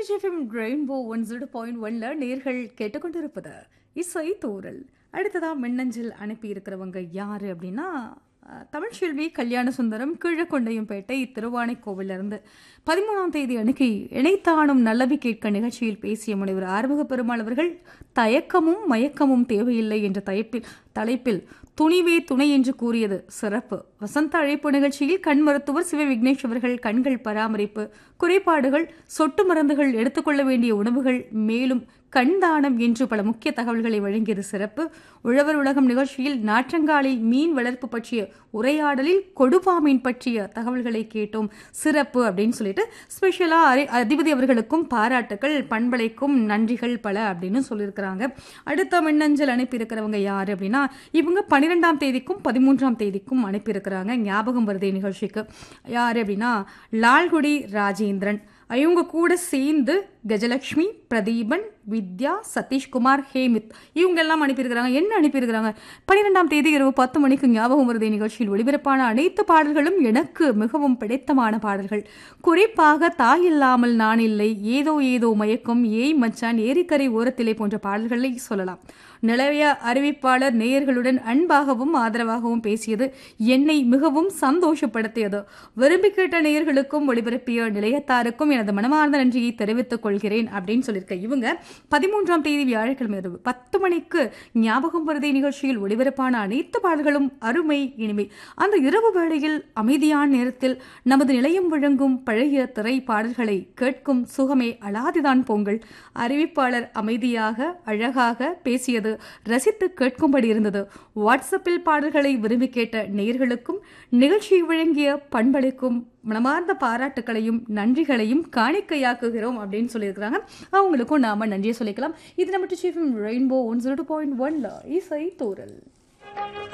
FM rainbow one zero point ஒன்ல நேர்கள் கேட்டுக்கொண்டிருப்பது இசை தூரல் அடுத்ததா மின்னஞ்சல் அனுப்பி இருக்கிறவங்க யாரு அப்படின்னா அஹ், தமிழ்ச்செல்வி கல்யாண சுந்தரம் கீழக்கொண்டையம்பேட்டை திருவானைக்கோவில இருந்து பதிமூணாம் தேதி அன்னைக்கு இணைத்தானும் நல்லவி கேட்க நிகழ்ச்சியில் பேசிய முனைவர் ஆறுமுக பெருமாள் அவர்கள் தயக்கமும் மயக்கமும் தேவையில்லை என்ற தலைப்பில் தலைப்பில் துணிவே துணை என்று கூறியது சிறப்பு வசந்த அழைப்பு நிகழ்ச்சியில் கண் மருத்துவர் சிவ விக்னேஷ் அவர்கள் கண்கள் பராமரிப்பு குறைபாடுகள் சொட்டு மருந்துகள் எடுத்துக்கொள்ள வேண்டிய உணவுகள் மேலும் கண் தானம் என்று பல முக்கிய தகவல்களை வழங்கியது சிறப்பு உழவர் உலகம் நிகழ்ச்சியில் நாற்றங்காலில் மீன் வளர்ப்பு பற்றிய உரையாடலில் கொடுபாமீன் பற்றிய தகவல்களை கேட்டோம் சிறப்பு அப்படின்னு சொல்லிட்டு ஸ்பெஷலா அரி- அதிபதி அவர்களுக்கும் பாராட்டுக்கள் பண்பலைக்கும் நன்றிகள் பல அப்படின்னு சொல்லியிருக்கிறாங்க அடுத்த மின்னஞ்சல் அனுப்பியிருக்கிறவங்க யாரு அப்படின்னா இவங்க பன்னிரெண்டாம் தேதிக்கும் பதிமூன்றாம் தேதிக்கும் அனுப்பியிருக்கிறாங்க ஞாபகம் வருதே நிகழ்ச்சிக்கு யாரு அப்படின்னா லால்குடி ராஜேந்திரன் இவங்க கூட சேர்ந்து கஜலட்சுமி பிரதீபன் வித்யா சதீஷ்குமார் ஹேமித் இவங்க எல்லாம் அனுப்பியிருக்கிறாங்க என்ன அனுப்பியிருக்கிறாங்க பன்னிரெண்டாம் தேதி இரவு பத்து மணிக்கு ஞாபகம் வருதே நிகழ்ச்சியில் ஒளிபரப்பான அனைத்து பாடல்களும் எனக்கு மிகவும் பிடித்தமான பாடல்கள் குறிப்பாக தாய் இல்லாமல் நான் இல்லை ஏதோ ஏதோ மயக்கம் ஏய் மச்சான் ஏரிக்கரை ஓரத்திலே போன்ற பாடல்களை சொல்லலாம் நிலைய அறிவிப்பாளர் நேயர்களுடன் அன்பாகவும் ஆதரவாகவும் பேசியது என்னை மிகவும் சந்தோஷப்படுத்தியது விரும்பி கேட்ட நேயர்களுக்கும் ஒளிபரப்பிய நிலையத்தாருக்கும் எனது மனமார்ந்த நன்றியை தெரிவித்துக் கொள்கிறேன் அப்படின்னு சொல்லியிருக்க இவங்க பதிமூன்றாம் தேதி வியாழக்கிழமை இரவு பத்து மணிக்கு ஞாபகம் வருதை நிகழ்ச்சியில் ஒளிபரப்பான அனைத்து பாடல்களும் அருமை இனிமை அந்த இரவு வேளையில் அமைதியான நேரத்தில் நமது நிலையம் வழங்கும் பழைய திரை பாடல்களை கேட்கும் சுகமே அலாதிதான் பொங்கல் அறிவிப்பாளர் அமைதியாக அழகாக பேசியது ரசித்து கேட்கும்படி இருந்தது வாட்ஸ்அப்பில் பாடல்களை விரும்பி கேட்ட நேயர்களுக்கும் நிகழ்ச்சியை வழங்கிய பண்பளிக்கும் மனமார்ந்த பாராட்டுக்களையும் நன்றிகளையும் காணிக்கையாக்குகிறோம் அப்படின்னு சொல்லியிருக்கிறாங்க அவங்களுக்கும் நாம நன்றியை சொல்லிக்கலாம் இது நம்ம chief rainbow one zero two point ஒன்ல இசை தூரல்